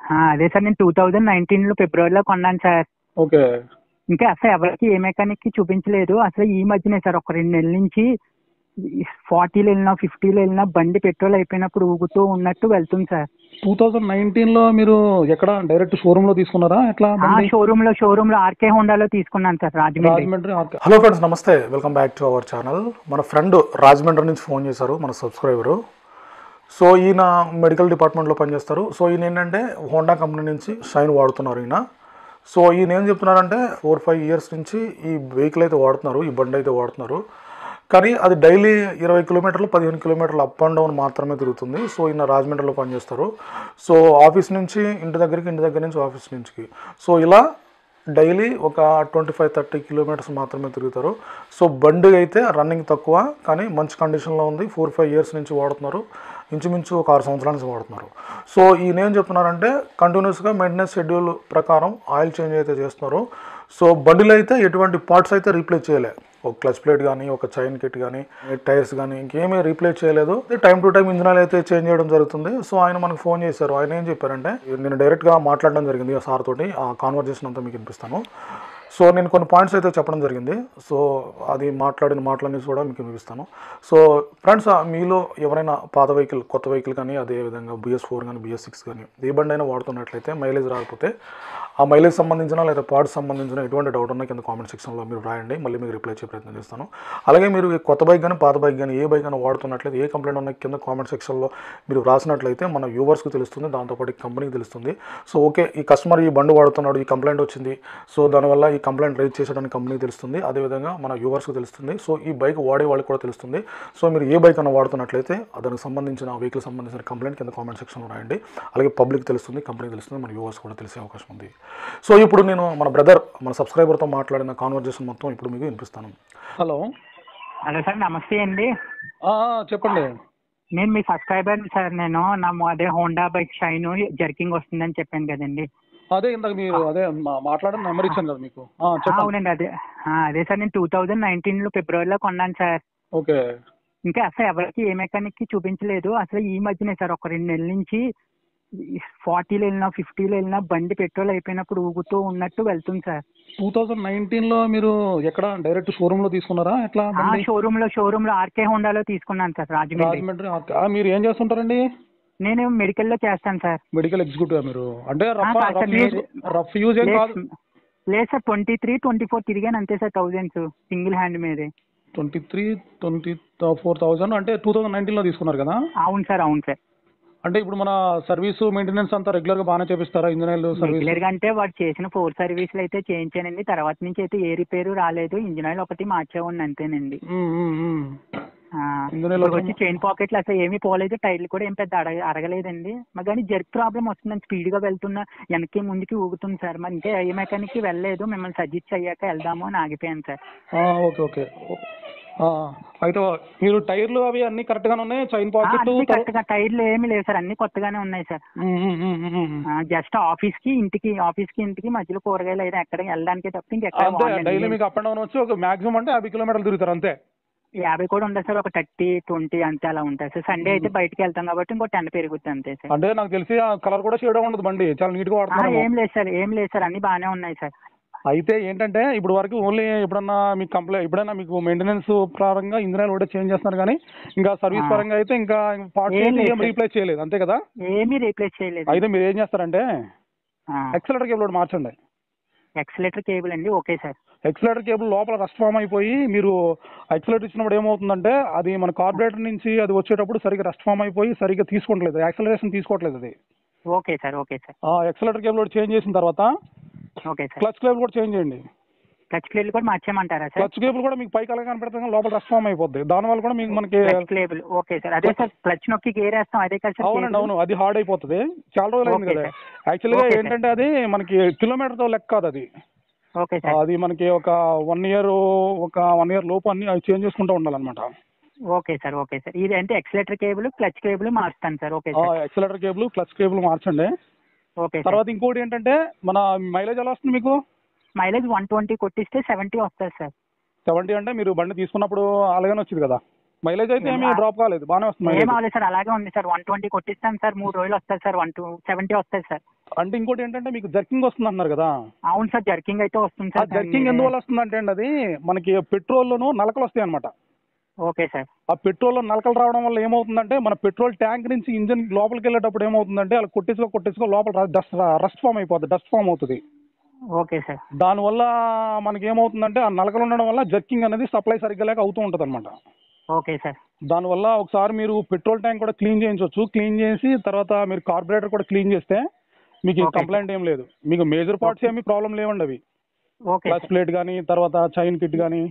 ఆ, అదే సార్ నేను టూ థౌజండ్ నైన్టీన్లో ఫిబ్రవరిలో కొన్నాను సార్ ఓకే ఇంకా అసలు ఎవరికి ఏ మెకానిక్ కి చూపించలేదు అసలు ఈ మధ్యనే సార్ ఒక రెండు నెలల నుంచి ఫార్టీలో వెళ్ళినా ఫిఫ్టీలో వెళ్ళినా బండి పెట్రోల్ అయిపోయినప్పుడు ఊగుతూ ఉన్నట్టు వెళ్తుంది సార్ టూ థౌజండ్ నైన్టీన్లో మీరు ఎక్కడ డైరెక్ట్ షోరూంలో తీసుకున్నారా ఎట్లా ఆ షోరూమ్ లో షోరూమ్ లో ఆర్కే హోండాలో తీసుకున్నాను sir Rajahmundry Rajahmundry hello friends నమస్తే welcome back to our channel మన ఫ్రెండ్ రాజమండ్రి నుంచి ఫోన్ చేశారు మన సబ్స్క్రైబరు సో ఈయన మెడికల్ డిపార్ట్మెంట్లో పనిచేస్తారు సో ఈయన ఏంటంటే హోండా కంపెనీ నుంచి షైన్ వాడుతున్నారు ఈయన సో ఈయన ఏం చెప్తున్నారంటే ఫోర్ ఫైవ్ ఇయర్స్ నుంచి ఈ వెహికల్ అయితే వాడుతున్నారు ఈ బండి అయితే వాడుతున్నారు కానీ అది డైలీ ఇరవై కిలోమీటర్లు పదిహేను కిలోమీటర్లు అప్ అండ్ డౌన్ మాత్రమే తిరుగుతుంది సో ఈయన రాజమండ్రిలో పనిచేస్తారు సో ఆఫీస్ నుంచి ఇంటి దగ్గరికి ఇంటి దగ్గర నుంచి ఆఫీస్ నుంచి సో ఇలా డైలీ ఒక ట్వంటీ ఫైవ్ థర్టీ కిలోమీటర్స్ మాత్రమే తిరుగుతారు సో బండి అయితే రన్నింగ్ తక్కువ కానీ మంచి కండిషన్లో ఉంది ఫోర్ ఫైవ్ ఇయర్స్ నుంచి వాడుతున్నారు ఇంచుమించు ఒక ఆరు సంవత్సరాల నుంచి వాడుతున్నారు సో ఈయన ఏం చెప్తున్నారంటే కంటిన్యూస్గా మెయింటెనెన్స్ షెడ్యూల్ ప్రకారం ఆయిల్ చేంజ్ అయితే చేస్తున్నారు సో బండిలో అయితే ఎటువంటి పార్ట్స్ అయితే రీప్లేస్ చేయలే ఒక క్లచ్ ప్లేట్ కానీ ఒక చైన్ కిట్ కానీ టైర్స్ కానీ ఇంకేమీ రీప్లేస్ చేయలేదు time to time engine oil అయితే చేంజ్ చేయడం జరుగుతుంది సో ఆయన మనకు ఫోన్ చేశారు ఆయన ఏం చెప్పారంటే నేను డైరెక్ట్గా మాట్లాడడం జరిగింది ఆ సార్ తోటి ఆ కాన్వర్జేషన్ అంతా మీకు వినిపిస్తాను సో నేను కొన్ని పాయింట్స్ అయితే చెప్పడం జరిగింది సో అది మాట్లాడిన మాటలన్నీ కూడా మీకు వినిపిస్తాను సో ఫ్రెండ్స్ మీలో ఎవరైనా పాత వెహికల్ కొత్త వెహికల్ కానీ అదే విధంగా బిఎస్ ఫోర్ కానీ బిఎస్ సిక్స్ కానీ ఏ బండి అయినా వాడుతున్నట్లయితే మైలేజ్ రాకపోతే ఆ మైలేజ్ సంబంధించిన లేదా పార్ట్స్ సంబంధించిన ఎటువంటి డౌట్ ఉన్నా కింద కామెంట్ సెక్షన్లో మీరు రాయండి మళ్ళీ మీకు రిప్లై ఇచ్చే ప్రయత్నం చేస్తాను అలాగే మీరు ఈ కొత్త బైక్ కానీ పాత బైక్ కానీ ఏ బైక్ అయినా వాడుతున్నట్లయితే ఏ కంప్లైంట్ ఉన్నా కింద కామెంట్ సెక్షన్లో మీరు రాసినట్లయితే మన వ్యూవర్స్కి తెలుస్తుంది దాంతోపాటు ఈ కంపెనీకి తెలుస్తుంది సో ఓకే ఈ కస్టమర్ ఈ బండి వాడుతున్నాడు ఈ కంప్లైంట్ వచ్చింది సో దానివల్ల ఈ కంప్లైంట్ రైజ్ చేసేటానికి కంపెనీకి తెలుస్తుంది అదేవిధంగా మన వ్యూవర్స్కి తెలుస్తుంది సో ఈ బైక్ వాడే వాళ్ళకి కూడా తెలుస్తుంది సో మీరు ఏ బైక్ అయినా వాడుతున్నట్లయితే దానికి సంబంధించిన వెహికల్ సంబంధించిన కంప్లైంట్ కింద కామెంట్ సెక్షన్లో రాయండి అలాగే పబ్లిక్ తెలుస్తుంది కంపెనీకి తెలుస్తుంది మన వ్యూవర్స్ కూడా తెలిసే అవకాశం ఉంది సో ఇప్పుడు నేను మన బ్రదర్ మన సబ్స్క్రైబర్తో మాట్లాడిన కాన్వర్జేషన్ మొత్తం ఇప్పుడు మీకు వినిపిస్తాను హలో హలో సార్ నమస్తే అండి చెప్పండి నేను మీ సబ్స్క్రైబర్ సార్ నేను నా మొ- అదే హోండా బైక్ షైన్ జర్కింగ్ వస్తుందని చెప్పాను కదండి అదే ఇందాక మీరు అదే మాట్లాడిన నెంబర్ ఇచ్చాను కదా మీకు ఆ, అవునండి అదే ఆ, అదే సార్ నేను టూ థౌజండ్ నైన్టీన్లో ఫిబ్రవరిలో కొన్నాను సార్ ఓకే ఇంకా అసలు ఎవరికి ఏ మెకానిక్ కి చూపించలేదు అసలు ఈ మధ్యనే సార్ ఒక రెండు నెలల నుంచి ఫార్టీలో వెళ్ళినా ఫిఫ్టీలో వెళ్ళినా బండి పెట్రోల్ అయిపోయినప్పుడు ఊగుతూ ఉన్నట్టు వెళ్తుంది సార్ టూ థౌజండ్ నైన్టీన్లో మీరు ఎక్కడ డైరెక్ట్ షోరూంలో తీసుకున్నారా ఎట్లా ఆ బండి షోరూమ్ లో షోరూమ్ లో ఆర్కే హోండాలో తీసుకున్నాను సార్ రాజమండ్రి రాజమండ్రి ఆ, మీరు ఏం చేస్తుంటారండి నేను మెడికల్ లో చేస్తాను సార్ మెడికల్ ఎగ్జిక్యూటివ్ మీరు అంటే రఫ్ కాదు సార్, రఫ్ యూజ్ లేదు. రఫ్ యూజ్ ఏం కాదు లేదు లేదు sir twenty three twenty four తిరిగాను అంతే సార్ థౌజండ్స్ సింగిల్ హ్యాండ్ మీదే twenty three twenty four thousand అంటే టూ థౌజండ్ నైన్టీన్లో తీసుకున్నారు కదా అవును సార్ అవును సార్ అంటే ఇప్పుడు మన సర్వీస్ మెయింటెనెన్స్ అంతా రెగ్యులర్గా బాగానే చేపిస్తారా ఇంజన్ ఆయిల్ సర్వీస్ రెగ్యులర్ గా అంటే వాడు చేసిన ఫోర్ సర్వీసులు అయితే చేయించానండి తర్వాత నుంచి అయితే ఏ రిపేరు రాలేదు ఇంజిన్ ఆయిల్ ఒకటి మార్చేవాడిని అంతేనండి ఆ, ఇందులో ఇప్పుడు వచ్చి చైన్ పాకెట్లు అసలు ఏమీ పోలేదు టైర్లు కూడా ఏం పెద్ద అడగ అడగలేదండి మరి కానీ జర్క్ ప్రాబ్లం వస్తుందని స్పీడ్ గా వెళ్తున్నా వెనక్కి ముందుకి ఊగుతుంది సార్ మరి ఇంకా ఏ మెకానిక్ కి వెళ్ళలేదు మిమ్మల్ని సజెస్ట్ అయ్యాక వెళ్దాము అని ఆగిపోయాను సార్ ఓకే ఓకే ఆ, అయితే మీరు టైర్లు అవి అన్ని కరెక్ట్ గానే ఉన్నాయి చైన్ ఆ, పాకెట్ అన్ని కరెక్ట్ గా టైర్లు ఏమీ లేవు సార్ అన్ని కొత్తగానే ఉన్నాయి సార్ జస్ట్ ఆఫీస్ కి ఇంటికి ఆఫీస్ కి ఇంటికి మధ్యలో కూరగాయలు అయితే ఎక్కడికి వెళ్ళడానికి తప్ప ఇంకెక్కడ అంతే వాడలేదు. డైలీ మీకు అప్ అండ్ డౌన్ వచ్చి ఒక మాక్సిమం అంటే యాభై కిలోమీటర్లు తిరుగుతారు అంతే యాభై కూడా ఉండదు సార్ ఒక థర్టీ ట్వంటీ అంతే అలా ఉంటుంది సార్ సండే అయితే బయటకి వెళ్తాం కాబట్టి ఇంకో టెన్ పెరుగుతుంది అంతే సార్ అంటే నాకు తెలిసి ఆ కలర్ కూడా షేడ్ ఉండదు బండి చాలా నీట్ గా ఆ, వాడుతున్నారు ఏం లేదు సార్ ఏం లేదు సార్ అన్ని బాగానే ఉన్నాయి సార్ అయితే ఏంటంటే ఇప్పుడు వరకు ఓన్లీ ఎప్పుడన్నా మీకు కంప్లైంట్ ఎప్పుడైనా మీకు మెయింటెనెన్స్ పరంగా ఇంజన్ ఆయిల్ కూడా చేంజ్ చేస్తున్నారు కానీ ఇంకా సర్వీస్ ఆ. పరంగా అయితే ఇంకా పార్ట్స్ ఏం లేదు ఏం సార్. రీప్లేస్ చేయలేదు అంతే కదా ఏమీ రీప్లేస్ చేయలేదు అయితే మీరు ఏం చేస్తారంటే ఎక్సలేటర్ కేబుల్ ఒకటి మార్చండి ఎక్సలేటర్ కేబుల్ అండి ఓకే సార్ ఎక్సలేటర్ కేబుల్ లోపల రస్ట్ ఫామ్ అయిపోయి మీరు ఎక్సలేటర్ ఇచ్చినప్పుడు ఏమవుతుందంటే అది మన కార్బొరేటర్ నుంచి అది వచ్చేటప్పుడు సరిగ్గా రస్ట్ ఫామ్ అయిపోయి సరిగ్గా తీసుకోవట్లేదు యాక్సలరేషన్ తీసుకోవట్లేదు అది ఓకే సార్ ఓకే సార్ ఆ ఎక్సలేటర్ కేబుల్ ఒకటి చేంజ్ చేసిన తర్వాత ఓకే సార్ క్లచ్ కేబుల్ కూడా చేంజ్ చేయండి టచ్ ప్లేట్లు కూడా మార్చేయమంటారా సార్ క్లచ్ కేబుల్ కూడా మీకు పైకి అలా కనపడుతుంది కానీ లోపల రస్ట్ ఫామ్ అయిపోద్ది దానివల్ల కూడా మీకు మనకి క్లచ్ కేబుల్ ఓకే సార్ అదే సార్ క్లచ్ నొక్కి గేర్ వేస్తాం అదే కదా సార్ అవునండి cable? అవును అది హార్డ్ అయిపోతుంది చాలా రోజులు అయింది ఓకే కదా సార్. యాక్చువల్గా ఓకే సార్. ఏంటంటే అది మనకి కిలోమీటర్తో లెక్క కాదు అది ఓకే సార్ అది మనకి ఒక వన్ ఇయర్ ఒక వన్ ఇయర్ లోపు అన్ని అవి చేంజ్ చేసుకుంటూ ఉండాలన్నమాట ఓకే సార్ ఓకే సార్ ఇది అంటే ఎక్సలేటర్ కేబుల్ క్లచ్ కేబుల్ మారుస్తాను sir okay sir accelerator cable clutch cable మార్చండి ఓకే సార్ తర్వాత ఇంకోటి ఏంటంటే మన మైలేజ్ ఎలా వస్తుంది మీకు మైలేజ్ వన్ ట్వంటీ కొట్టిస్తే సెవెంటీ వస్తుంది సార్ సెవెంటీ అంటే మీరు బండి తీసుకున్నప్పుడు అలాగనే వచ్చింది కదా మైలేజ్ అయితే ఏమీ ఏమా- డ్రాప్ కాలేదు బాగానే వస్తుంది ఏం మైలేజ్ అవ్వలేదు సార్ అలాగే ఉంది సార్ వన్ ట్వంటీ కొట్టిస్తాను సార్ మూడు రోజులు వస్తుంది సార్ వన్ టూ సెవెంటీ వస్తుంది సార్ అంటే ఇంకోటి ఏంటంటే మీకు జర్కింగ్ వస్తుంది అన్నారు కదా అవును సార్ జర్కింగ్ అయితే వస్తుంది ఆ సార్ జర్కింగ్ ఎందువల్ల వస్తుందంటే అండి అది మనకి పెట్రోల్లోనూ నలకలు వస్తాయి అనమాట ఓకే సార్ ఆ పెట్రోల్లో నలకలు రావడం వల్ల ఏమవుతుందంటే మన పెట్రోల్ ట్యాంక్ నుంచి ఇంజిన్ లోపలికి వెళ్ళేటప్పుడు ఏమవుతుందంటే అలా కొట్టేసుకో కొట్టేసుకో లోపల డస్ట్ రస్ట్ ఫామ్ అయిపోతుంది డస్ట్ ఫామ్ అవుతుంది ఓకే సార్ దానివల్ల మనకి ఏమవుతుందంటే ఆ నలకలు ఉండడం వల్ల జర్కింగ్ అనేది సప్లై సరిగ్గా లేక అవుతూ ఉంటుంది అనమాట ఓకే సార్ దానివల్ల ఒకసారి మీరు పెట్రోల్ ట్యాంక్ కూడా క్లీన్ చేయించవచ్చు క్లీన్ చేసి తర్వాత మీరు కార్బొరేటర్ కూడా క్లీన్ చేస్తే మీకు Okay. కంప్లైంట్ ఏం లేదు మీకు మేజర్ పార్ట్స్ ఏమి ప్రాబ్లం లేవండి అవి ఓకే క్లచ్ సార్ ప్లేట్ కానీ తర్వాత చైన్ కిట్ కానీ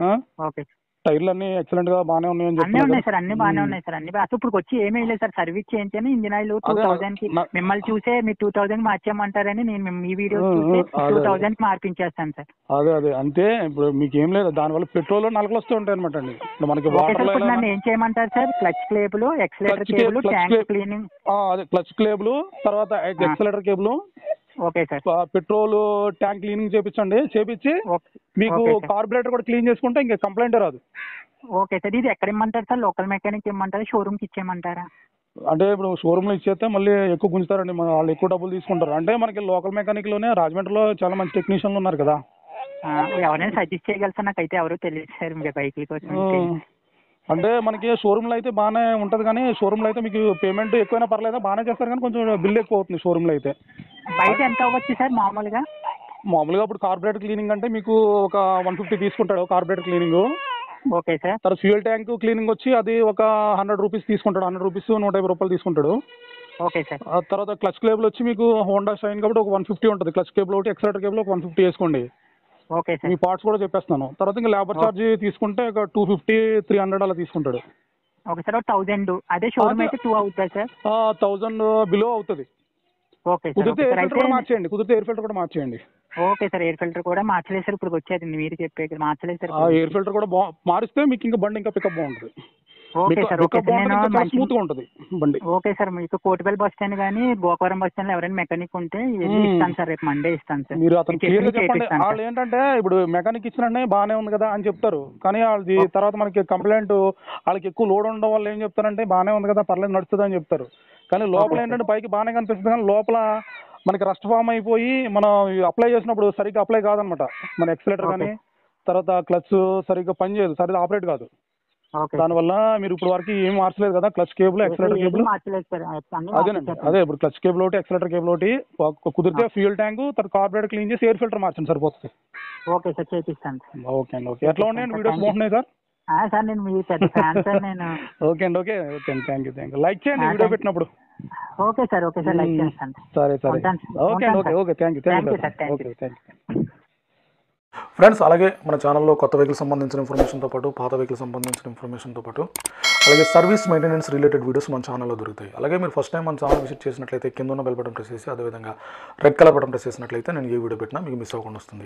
ఓకే టైర్లు అన్ని ఎక్సలెంట్ గా బాగానే ఉన్నాయని అన్నీ చెప్తున్నారు ఉన్నాయి సార్ అన్ని బాగానే మ్మ్. ఉన్నాయి సార్ అన్ని బా- అసలు ఇప్పుడు వచ్చి ఏమీ లేదు సార్ సర్వీస్ చేయించాను ఇంజిన్ ఆయిల్ టూ అదే, థౌసండ్ కి నా- మిమ్మల్ని చూసే మీరు టూ థౌసండ్ మార్చేయమంటారని నేను మీ- మీ వీడియో మ్మ్, చూసి మ్మ్, అదే, టూ అదే. థౌసండ్ కి మార్పించేస్తాను సార్ అదే అదే అంతే ఇప్పుడు మీకు ఏం లేదు దానివల్ల పెట్రోల్ నలకలు వస్తూ ఉంటాయి అనమాట అండి ఇప్పుడు మనకి ఓకే సార్ వాటర్ ఇప్పుడు నన్ను ఏం చేయమంటారు sir clutch cable accelerator Clutch cable clutch tank cable. Cleaning అదే క్లచ్ కేబుల్ తర్వాత accelerator cable okay sir petrol tank cleaning చేపించండి చేపించి ఓకే మీకు ఓకే సార్. కార్బొరేటర్ కూడా క్లీన్ చేసుకుంటే ఇంకా కంప్లైంట్ రాదు ఓకే సార్ ఇది ఎక్కడ ఇమ్మంటారు సార్ లోకల్ మెకానిక్ ఇమ్మంటారా షోరూమ్ కి ఇచ్చేయమంటారా అంటే ఇప్పుడు షోరూమ్ లో ఇచ్చేస్తే మళ్ళీ ఎక్కువ గుంజుతారండి మన వాళ్ళు ఎక్కువ డబ్బులు తీసుకుంటారు అంటే మనకి లోకల్ మెకానిక్ లోనే రాజమండ్రిలో చాలా మంచి టెక్నీషియన్లు ఉన్నారు కదా ఆ, ఎవరైనా సజెస్ట్ చేయగలరు సార్ నాకైతే ఎవరు తెలియదు సార్ మీ బైక్ల కోసం ఉమ్. అంటే మనకి షోరూమ్ లో అయితే బాగానే ఉంటది కానీ షోరూమ్ లో అయితే మీకు పేమెంట్ ఎక్కువైనా పర్లేదు బాగానే చేస్తారు కానీ కొంచెం బిల్ ఎక్కువ అవుతుంది షోరూమ్ లో అయితే బయట ఎంత అవ్వచ్చు సార్ మామూలుగా మామూలుగా ఇప్పుడు కార్బొరేటర్ క్లీనింగ్ అంటే మీకు ఒక వన్ ఫిఫ్టీ తీసుకుంటాడు కార్బొరేటర్ క్లీనింగ్ ఓకే సార్ తర్వాత ఫ్యూయల్ ట్యాంక్ క్లీనింగ్ వచ్చి అది ఒక హండ్రెడ్ రూపీస్ తీసుకుంటాడు హండ్రెడ్ రూపీస్ నూట యాభై రూపాయలు తీసుకుంటాడు ఓకే సార్ ఆ తర్వాత క్లచ్ కేబుల్ వచ్చి మీకు హోండా షైన్ కాబట్టి ఒక వన్ ఫిఫ్టీ ఉంటుంది క్లచ్ కేబుల్ ఒకటి ఎక్సలేటర్ కేబుల్ ఒక వన్ ఫిఫ్టీ వేసుకోండి ఓకే మీ సార్ పార్ట్స్ కూడా చెప్పేస్తాను తర్వాత ఇంకా లేబర్ ఛార్జ్ తీసుకుంటే ఒక టూ ఫిఫ్టీ త్రీ హండ్రెడ్ అలా తీసుకుంటాడు ఓకే సార్ ఒక థౌజండ్ అదే షోరూమ్ అదే. అయితే టూ అవుతుందా సార్ థౌజండ్ బిలో అవుతుంది ఓకే సార్ కుదిరితే ఓకే ఎయిర్ సార్ ఫిల్టర్ కూడా అయితే మార్చేయండి కుదిరితే ఎయిర్ ఫిల్టర్ కూడా మార్చేయండి ఓకే సార్ ఎయిర్ ఫిల్టర్ కూడా మార్చలేదు సార్ ఇప్పుడు వచ్చేది మీరు చెప్పే మార్చలేదు సార్ ఆ ఎయిర్ ఫిల్టర్ కూడా బా మారిస్తే మీకు ఇంకా బండి ఇంకా పికప్ బాగుంటుంది okay sir okay pickup sir నేను బాగుంటుంది మంచి స్మూత్ గా ఉంటుంది బండి ఓకే సార్ మీకు కోటిపల్లి బస్ స్టాండ్ కానీ గోకవరం బస్ స్టాండ్ లో ఎవరైనా మెకానిక్ ఉంటే వెళ్ళి మ్మ్. ఇస్తాను సార్ రేపు మండే ఇస్తాను సార్ మీరు అతను మీకు క్లియర్ గా ఎప్పుడు చెప్పండి చేపిస్తాను వాళ్ళు సార్. ఏంటంటే ఇప్పుడు మెకానిక్ ఇచ్చిననే బాగానే ఉంది కదా అని చెప్తారు కానీ వాళ్ళది తర్వాత మనకి కంప్లైంట్ వాళ్ళకి ఎక్కువ లోడ్ ఉండడం వల్ల ఏం చెప్తారంటే బాగానే ఉంది కదా పర్లేదు నడుస్తుంది అని చెప్తారు కానీ లోపల Okay, ఏంటంటే పైకి బాగానే కనిపిస్తుంది కానీ లోపల మనకి రస్ట్ ఫామ్ అయిపోయి మనం అప్లై చేసినప్పుడు సరిగ్గా అప్లై కాదనమాట మన ఎక్సలేటర్ Okay. కానీ తర్వాత క్లచ్ సరిగ్గా పని చేయదు సరిగ్గా ఆపరేట్ కాదు ఓకే దానివల్ల మీరు ఇప్పుడు వరకు ఏం మార్చలేదు కదా క్లచ్ కేబుల్ ఎక్సలేటర్ ఏది కేబుల్ మార్చలేదు సార్ అన్ని అదేనండి మార్చేసాను. అదే ఇప్పుడు క్లచ్ కేబుల్ ఒకటి ఎక్సలేటర్ కేబుల్ ఒకటి ఒక- కుదిరితే ఫ్యూయల్ ట్యాంక్ తర్వాత కార్బొరేటర్ క్లీన్ చేసి ఎయిర్ ఫిల్టర్ మార్చండి సరిపోతుంది ఓకే సార్ చేపిస్తాను సార్ ఓకే అండి ఓకే ఎట్లా ఉన్నాయండి వీడియోస్ Thank you. బాగున్నాయి సార్ ఆ, సార్ నేను మీ పెద్ద ఫ్యాన్ సార్ నేను ఓకే అండి ఓకే ఓకే అండి thank you thank you like చేయండి Ah, వీడియో thank- పెట్టినప్పుడు okay sir okay sir like మ్మ్. చేస్తాను సరే సరే ఉంటాను సార్. ఓకే అండి ఉంటాను okay sir. Okay thank you thank Thank you you, sir. Thank okay you. Thank you friends అలాగే మన ఛానల్లో కొత్త వెహికల్ సంబంధించిన ఇన్ఫర్మేషన్తో పాటు పాత వెహికల్ సంబంధించిన ఇన్ఫర్మేషన్తో పాటు అలాగే సర్వీస్ మెయింటెనెన్స్ రిలేటెడ్ వీడియోస్ మన ఛానల్లో దొరుకుతాయి అలాగే మీరు ఫస్ట్ టైం మన ఛానల్ విజిట్ చేసినట్లయితే కింద ఉన్న బెల్ బటన్ ప్రెస్ చేసి అదేవిధంగా రెడ్ కలర్ బటన్ ప్రెస్ చేసినట్లయితే నేను ఏ వీడియో పెట్టినా మీకు మిస్ అవ్వకుండా వస్తుంది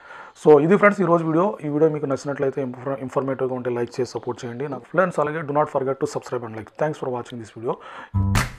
సో ఇది ఫ్రెండ్స్ ఈ రోజు వీడియో ఈ వీడియో మీకు నచ్చినట్లయితే ఇన్ఫర్ ఇన్ఫర్మేటివ్గా ఉంటే లైక్ చేసి సపోర్ట్ చేయండి నా ఫ్రెండ్స్ అలాగే do not forget to subscribe and like thanks for watching this video